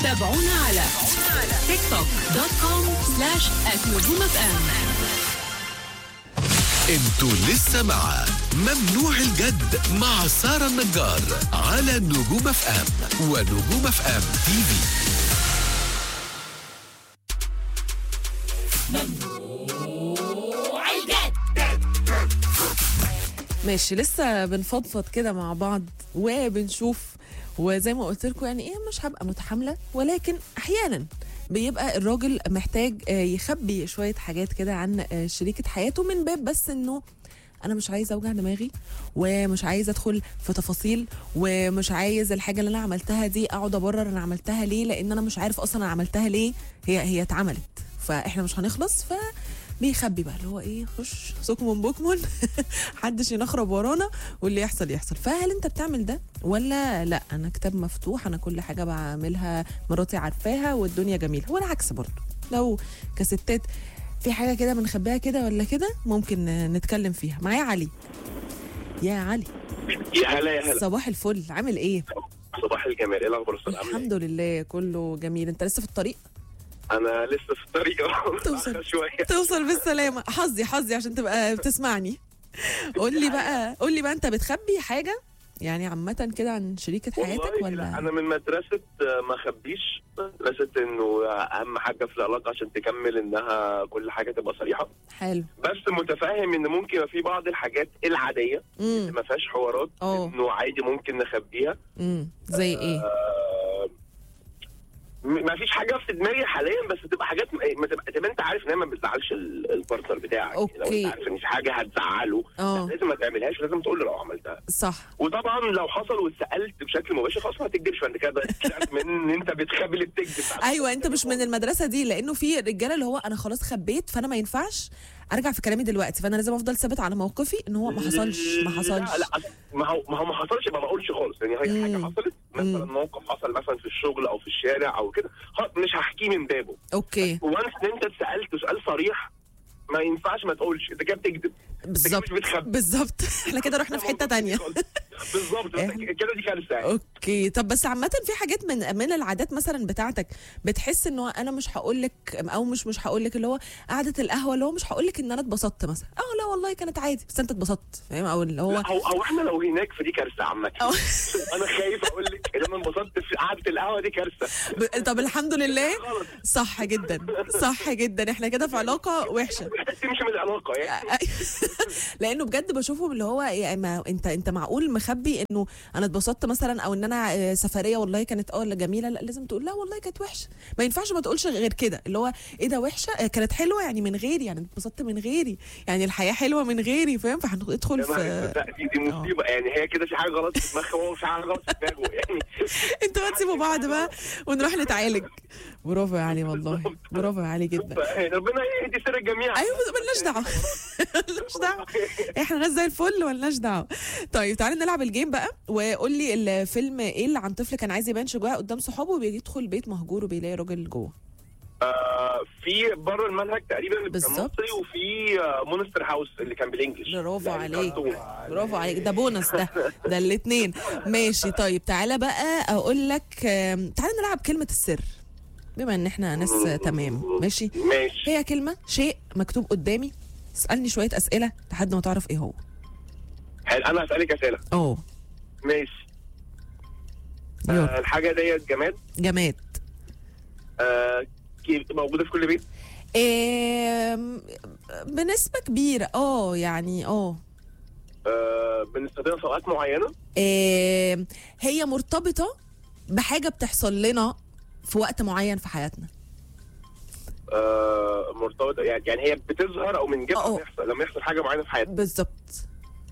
تابعونا على تيك توك دوت كوم سلاش نجوم اف ام انتوا لسه مع ممنوع الجد مع سارة النجار على نجوم اف ام ونجوم اف ام تي في ماشي لسه بنفضفض كده مع بعض وبنشوف وزي ما قلت لكم يعني ايه مش هبقى متحامله ولكن احيانا بيبقى الراجل محتاج آه، يخبي شويه حاجات كده عن آه، شريكه حياته من باب بس انه انا مش عايزه اوجع دماغي ومش عايزه ادخل في تفاصيل ومش عايز الحاجه اللي انا عملتها دي اقعد ابرر انا عملتها ليه لان انا مش عارف اصلا انا عملتها ليه هي هي اتعملت فاحنا مش هنخلص ف بيخبي بقى اللي هو ايه خش سكمن بكمن محدش ينخرب ورانا واللي يحصل يحصل فهل انت بتعمل ده ولا لا انا كتاب مفتوح انا كل حاجه بعملها مراتي عارفاها والدنيا جميله والعكس برضه لو كستات في حاجه كده بنخبيها كده ولا كده ممكن نتكلم فيها معايا علي يا علي يا هلا يا هلا صباح الفل عامل ايه صباح الجمال ايه الاخبار استاذ عامل الحمد لله كله جميل انت لسه في الطريق إيه؟ انا لسه في الطريق توصل. متأخر شويه توصل بالسلامه حظي حظي عشان تبقى بتسمعني قول لي بقى قول لي بقى انت بتخبي حاجه يعني عامه كده عن شريكه حياتك والله لا ولا انا من مدرسه آه، ما اخبيش مدرسه انه اهم حاجه في العلاقه عشان تكمل انها كل حاجه تبقى صريحه حلو بس متفاهم ان ممكن يبقى في بعض الحاجات العاديه اللي امم ما فيهاش حوارات اه. انه عادي ممكن نخبيها امم زي ايه آه، م- ما فيش حاجه في دماغي حاليا بس تبقى حاجات م- ما تبقى تبقى انت عارف ان هي ما بتزعلش ال- البارتنر بتاعك لو أوكي. انت عارف ان في حاجه هتزعله اه لازم ما تعملهاش لازم تقول له لو عملتها صح وطبعا لو حصل واتسالت بشكل مباشر خلاص ما تكذبش فانت كده طلعت من ان انت بتخبي اللي بتكذب ايوه انت مش من المدرسه دي لانه في رجاله اللي هو انا خلاص خبيت فانا ما ينفعش ارجع في كلامي دلوقتي فانا لازم افضل ثابت على موقفي ان هو ما حصلش ما حصلش لا لا ما هو ما هو ما حصلش يبقى ما اقولش خالص يعني هي حاجه مم. حصلت مثلا مم. موقف حصل مثلا في الشغل او في الشارع او كده خلاص مش هحكيه من بابه اوكي وانس ان انت اتسالت سؤال صريح ما ينفعش ما تقولش انت كده بتكذب بالظبط مش بتخبي. بالظبط احنا كده رحنا في حته تانية بالظبط كده دي كارثه يعني اوكي طب بس عامه في حاجات من من العادات مثلا بتاعتك بتحس انه انا مش هقول لك او مش مش هقول لك اللي هو قعده القهوه اللي هو مش هقول لك ان انا اتبسطت مثلا اه لا والله كانت عادي بس انت اتبسطت فاهم او اللي هو لا، او او احنا لو هناك فدي كارثه عامه أو. انا خايف اقول لك ان انا انبسطت في قعده القهوه دي كارثه ب- طب الحمد لله غلط صح جدا صح جدا احنا كده في علاقه وحشه تمشي من العلاقه يعني لانه بجد بشوفهم اللي هو يعني ما انت انت معقول مخبي انه انا اتبسطت مثلا او ان انا آه، سفريه والله كانت اه جميله لا لازم تقول لا والله كانت وحشه ما ينفعش ما تقولش غير كده اللي هو ايه ده وحشه آه، كانت حلوه يعني من غيري يعني اتبسطت من غيري يعني الحياه حلوه من غيري فاهم فهندخل يا في نهار أسود، دي دي مصيبه يعني هي كده في حاجه غلط في دماغها وهو في حاجه غلط في دماغه يعني انتوا بقى تسيبوا بعض بقى ونروح نتعالج برافو يا علي والله برافو يا علي جدا ربنا يهدي سر الجميع ايوه بس ملناش دعوه ملناش دعوه احنا ناس زي الفل ملناش دعوه طيب تعالى نلعب الجيم بقى وقول لي الفيلم ايه اللي عن طفل كان عايز يبان شجاع قدام صحابه وبيدخل بيت مهجور وبيلاقي راجل جوه آه، في بره المنهج تقريبا اللي كان بالظبط. مصري وفي آه، مونستر هاوس اللي كان بالانجلش برافو يعني عليك كرتون. برافو عليك ده بونص ده ده الاثنين ماشي طيب تعالى بقى اقول لك آم، تعالى نلعب كلمه السر بما ان احنا ناس تمام ماشي ماشي هي كلمه شيء مكتوب قدامي اسالني شويه اسئله لحد ما تعرف ايه هو حلو انا هسألك اسئله اه ماشي يلا آه، الحاجه ديت جماد جماد آه، كي- موجوده في كل بيت آم، بنسبة كبيرة اه يعني اه آه، بنستخدمها في اوقات معينه آم، هي مرتبطة بحاجة بتحصل لنا في وقت معين في حياتنا آه، مرتبطه يعني يعني هي بتظهر او بنجيبها أه. لما يحصل لما يحصل حاجه معينه في حياتنا بالظبط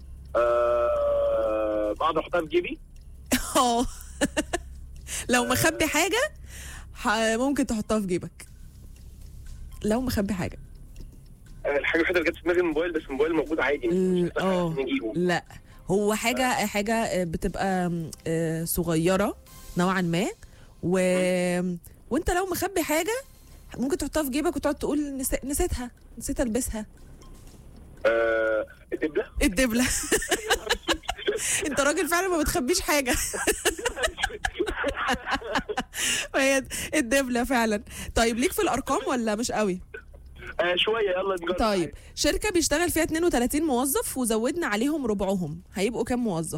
آه، بقعد احطها في جيبي اه لو مخبي حاجة ح- ممكن تحطها في جيبك لو مخبي حاجة آه، الحاجه الوحيده اللي جت في دماغي الموبايل بس الموبايل موجود عادي ال- مش محتاج اه نجيبه لا هو حاجة حاجة بتبقى آه، صغيرة نوعا ما و... وانت لو مخبي حاجة ممكن تحطها في جيبك وتقعد تقول نس... نسيتها نسيت البسها آه، الدبله الدبلة انت راجل فعلا ما بتخبيش حاجة هي الدبله فعلا طيب ليك في الارقام ولا مش قوي آه شويه يلا نجرب طيب شركه بيشتغل فيها 32 موظف وزودنا عليهم ربعهم هيبقوا كام موظف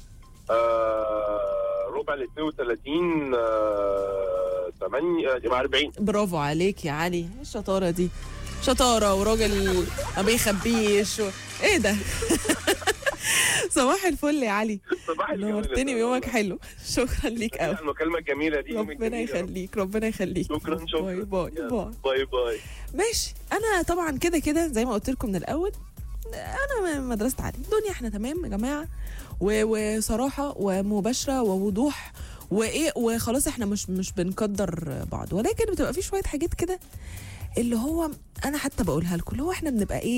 آه ربع ال 32 آه 8 يبقى 40 برافو عليك يا علي إيه الشطاره دي شطاره وراجل ما بيخبيش و... ايه ده صباح الفل يا علي صباح الجمال. نورتني ويومك حلو شكرا ليك قوي المكالمه الجميله دي يومك ربنا جميل يا رب. يخليك ربنا يخليك شكرا شكرا باي باي يلا، باي باي باي ماشي انا طبعا كده كده زي ما قلت لكم من الاول انا من مدرسه علي الدنيا احنا تمام يا جماعه و- وصراحه ومباشره ووضوح وايه وخلاص احنا مش مش بنقدر بعض ولكن بتبقى في شويه حاجات كده اللي هو انا حتى بقولها لكم اللي هو احنا بنبقى ايه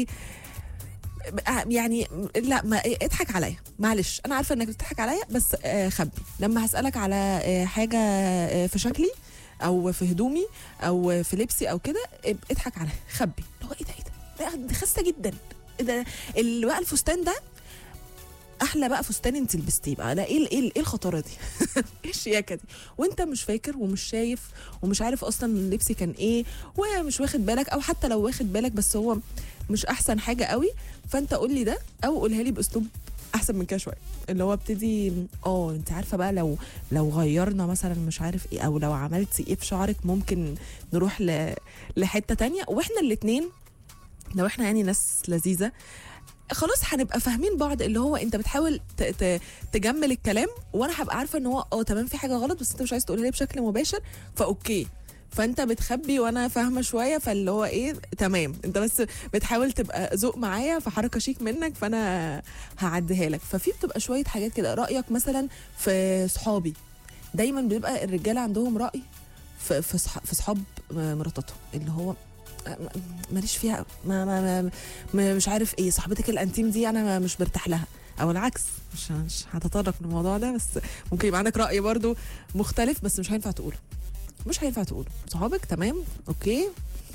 بقى- يعني لا ما إيه، اضحك عليا معلش انا عارفه انك بتضحك عليا بس آه، خبي لما هسالك على آه، حاجه آه، في شكلي او في هدومي او في لبسي او كده اب- اضحك عليا خبي اللي هو ايه ده ايه ده لا، دي خاسه جدا ايه ده اللي بقى الفستان ده احلى بقى فستان انت لبستيه بقى لا ايه ال- ايه ال- ايه الخطاره دي ايه الشياكه دي وانت مش فاكر ومش شايف ومش عارف اصلا لبسي كان ايه ومش واخد بالك او حتى لو واخد بالك بس هو مش احسن حاجه قوي فانت قول لي ده او قولها لي باسلوب احسن من كده شويه اللي هو ابتدي اه انت عارفه بقى لو لو غيرنا مثلا مش عارف ايه او لو عملتي ايه في شعرك ممكن نروح ل... لحته تانية واحنا الاتنين لو احنا يعني ناس لذيذه خلاص هنبقى فاهمين بعض اللي هو انت بتحاول ت... ت... تجمل الكلام وانا هبقى عارفه ان هو اه تمام في حاجه غلط بس انت مش عايز تقولها لي بشكل مباشر فاوكي فانت بتخبي وانا فاهمه شويه فاللي هو ايه تمام انت بس بتحاول تبقى ذوق معايا في حركه شيك منك فانا هعديها لك ففي بتبقى شويه حاجات كده رايك مثلا في صحابي دايما بيبقى الرجاله عندهم راي في في صح- في صحاب مراتاتهم اللي هو ماليش فيها ما ما ما ما- مش عارف ايه صاحبتك الانتيم دي انا مش برتاح لها او العكس مش مش هتطرق للموضوع ده بس ممكن يبقى عندك راي برضو مختلف بس مش هينفع تقوله مش هينفع تقوله صحابك تمام اوكي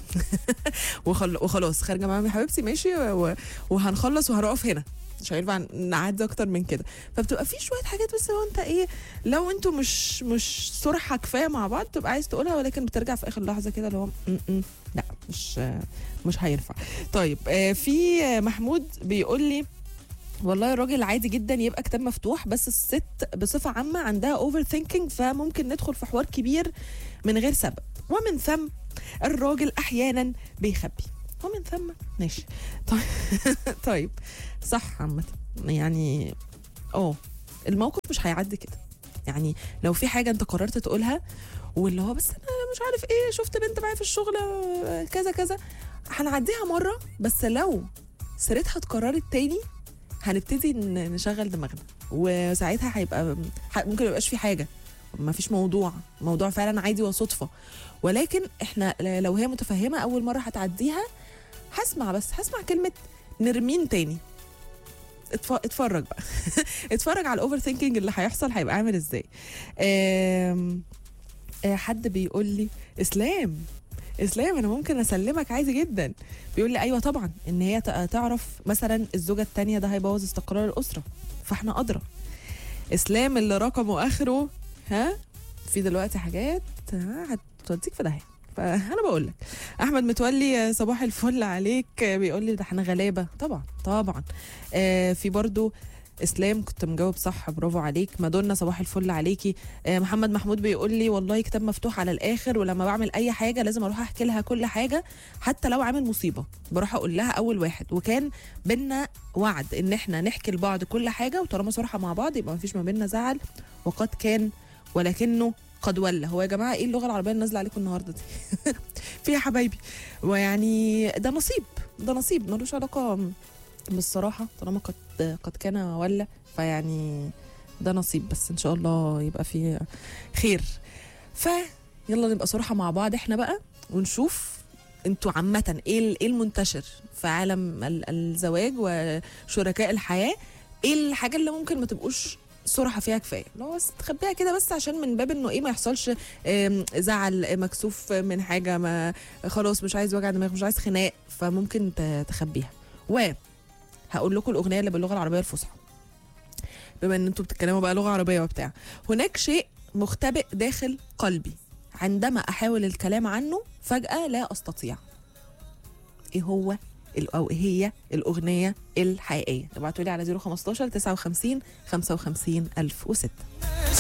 وخل... وخلاص خارجه معاهم يا حبيبتي ماشي و... وهنخلص وهنقف هنا مش هينفع نعدي اكتر من كده فبتبقى في شويه حاجات بس هو انت ايه لو انتوا مش مش صرحه كفايه مع بعض تبقى عايز تقولها ولكن بترجع في اخر لحظه كده اللي هو م- م- لا مش مش هينفع طيب آه، في آه، محمود بيقول لي والله الراجل عادي جدا يبقى كتاب مفتوح بس الست بصفه عامه عندها اوفر ثينكينج فممكن ندخل في حوار كبير من غير سبب ومن ثم الراجل احيانا بيخبي ومن ثم ماشي طيب طيب صح عامه يعني اه الموقف مش هيعدي كده يعني لو في حاجه انت قررت تقولها واللي هو بس انا مش عارف ايه شفت بنت معايا في الشغل آه، كذا كذا هنعديها مره بس لو سيرتها اتكررت تاني هنبتدي ن- نشغل دماغنا وساعتها هيبقى ح- ممكن ميبقاش في حاجه ما فيش موضوع موضوع فعلا عادي وصدفه ولكن احنا ل- لو هي متفهمه اول مره هتعديها هسمع بس هسمع كلمه نرمين تاني اتف- اتفرج بقى اتفرج على الاوفر ثينكينج اللي هيحصل هيبقى عامل ازاي آم، آه، حد بيقول لي اسلام اسلام انا ممكن اسلمك عادي جدا بيقول لي ايوه طبعا ان هي ت- تعرف مثلا الزوجه الثانيه ده هيبوظ استقرار الاسره فاحنا ادرى اسلام اللي رقمه اخره ها في دلوقتي حاجات ها هتوديك في داهيه فانا بقول لك احمد متولي آه، صباح الفل عليك آه، بيقول لي ده احنا غلابه طبعا طبعا آه في برضو اسلام كنت مجاوب صح برافو عليك مادونا صباح الفل عليكي آه محمد محمود بيقول لي والله كتاب مفتوح على الاخر ولما بعمل اي حاجه لازم اروح احكي لها كل حاجه حتى لو عامل مصيبه بروح اقول لها اول واحد وكان بينا وعد ان احنا نحكي لبعض كل حاجه وطالما صراحه مع بعض يبقى مفيش ما بينا زعل وقد كان ولكنه قد ولى هو يا جماعه ايه اللغه العربيه اللي نازله عليكم النهارده دي في يا حبايبي ويعني ده نصيب ده نصيب ملوش علاقه بالصراحه طالما قد قد كان ولا فيعني ده نصيب بس ان شاء الله يبقى فيه خير ف يلا نبقى صراحه مع بعض احنا بقى ونشوف انتوا عامة ايه ال- ايه المنتشر في عالم ال- الزواج وشركاء الحياة ايه الحاجة اللي ممكن ما تبقوش صراحة فيها كفاية لو بس تخبيها كده بس عشان من باب انه ايه ما يحصلش آم، زعل مكسوف من حاجة ما خلاص مش عايز وجع دماغ مش عايز خناق فممكن ت- تخبيها و هقول لكم الاغنيه اللي باللغه العربيه الفصحى بما ان انتوا بتتكلموا بقى لغه عربيه وبتاع هناك شيء مختبئ داخل قلبي عندما احاول الكلام عنه فجاه لا استطيع ايه هو ال- او ايه هي الاغنيه الحقيقيه ابعتوا لي على 015 59 55 1006